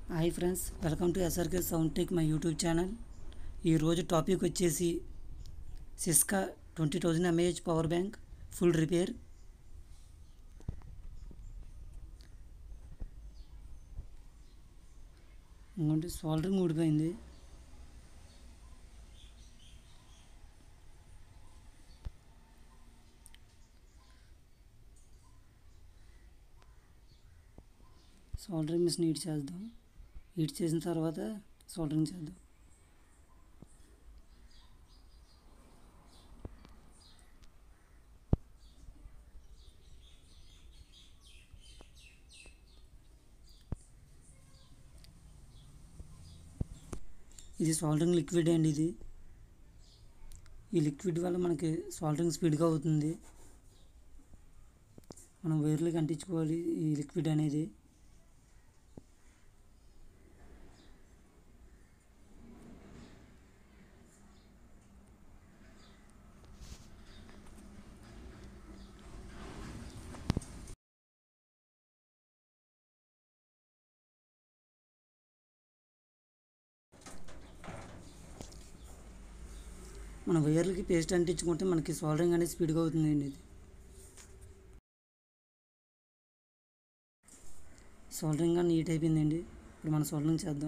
hi friends welcome to SRK sound tech my YouTube channel ఈరోజు topic వచ్చేసి Syska twenty thousand mAh power bank full repair ఇంకోటి soldering ఊడిపోయింది soldering machine heat చేద్దాం heat చేసిన తర్వాత soldering చేద్దాం ఇది సోల్డరింగ్ లిక్విడ్ అండి ఇది ఈ లిక్విడ్ వల్ల మనకి సోల్డరింగ్ స్పీడ్గా అవుతుంది మనం వైర్లకి అంటించుకోవాలి ఈ లిక్విడ్ అనేది మన వైర్లకి పేస్ట్ అంటించుకుంటే మనకి సోల్డరింగ్ అనేది స్పీడ్గా అవుతుందండి ఇది సోల్డరింగ్ కానీ నీట్ అయిపోయిందండి ఇప్పుడు మనం సోల్డరింగ్ చేద్దాం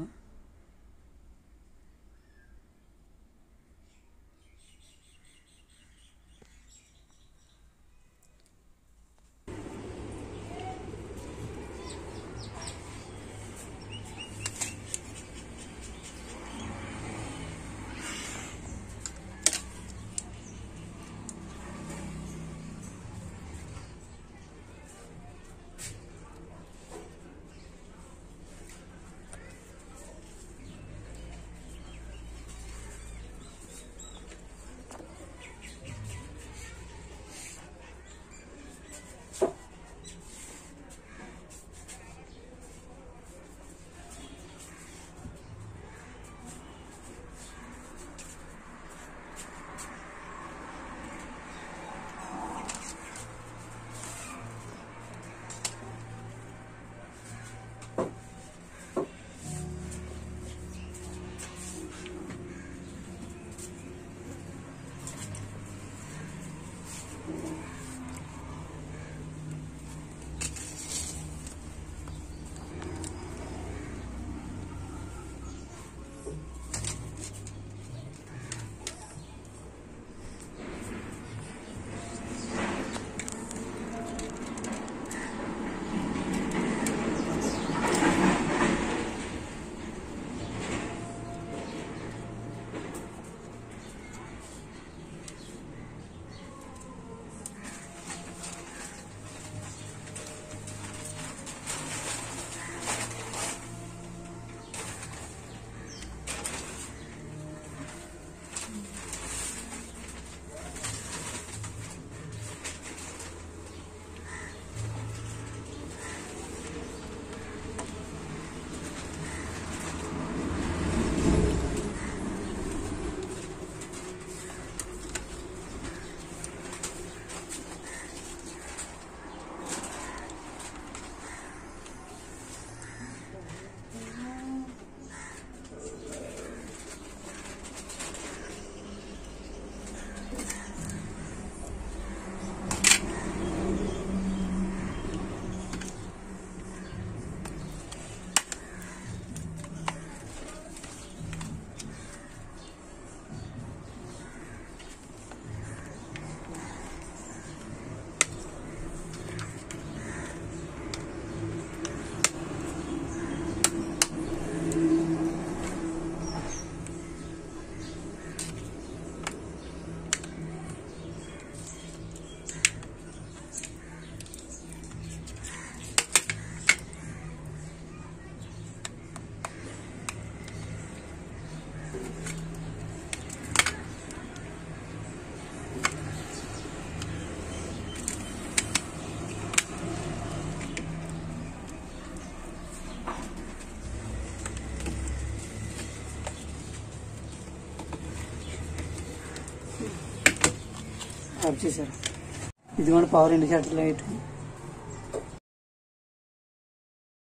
ఆఫ్ చేశారు ఇది కూడా power indicator light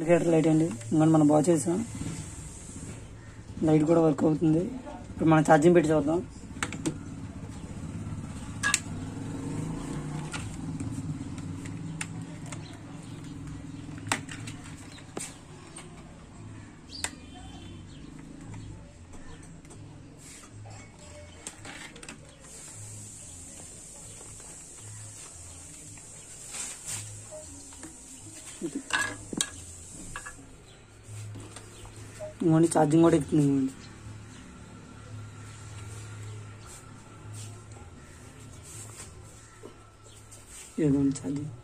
indicator light అండి ఇంకొని మనం బాగా చేసాం లైట్ కూడా వర్క్ అవుతుంది ఇప్పుడు మనం ఛార్జింగ్ పెట్టి చూద్దాం ఇంకోండి ఛార్జింగ్ కూడా ఎక్కుతుంది ఇంకోండి ఇదిగోండి ఛార్జింగ్